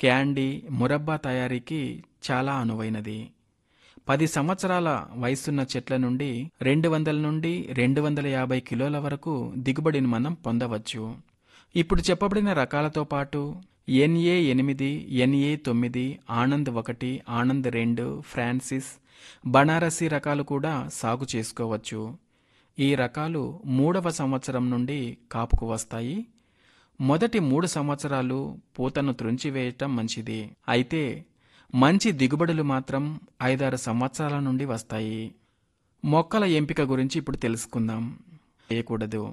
candy murabba తయారీకి చాలా అనువైనది పది సంవత్సరాల వయసున్న చెట్ల నుండి రెండు వందల నుండి రెండు వందల యాభై కిలోల వరకు దిగుబడిని మనం పొందవచ్చు ఇప్పుడు చెప్పబడిన రకాలతో పాటు ఎన్ఏ ఎనిమిది ఎన్ఏ తొమ్మిది ఆనంద్ ఒకటి ఆనంద్ రెండు ఫ్రాన్సిస్ బనారసి రకాలు కూడా సాగు చేసుకోవచ్చు ఈ రకాలు మూడవ సంవత్సరం నుండి కాపుకు వస్తాయి మొదటి మూడు సంవత్సరాలు పూతను త్రుంచివేయటం మంచిది అయితే మంచి దిగుబడులు మాత్రం ఐదారు సంవత్సరాల నుండి వస్తాయి మొక్కల ఎంపిక గురించి ఇప్పుడు తెలుసుకుందాం చేయకూడదు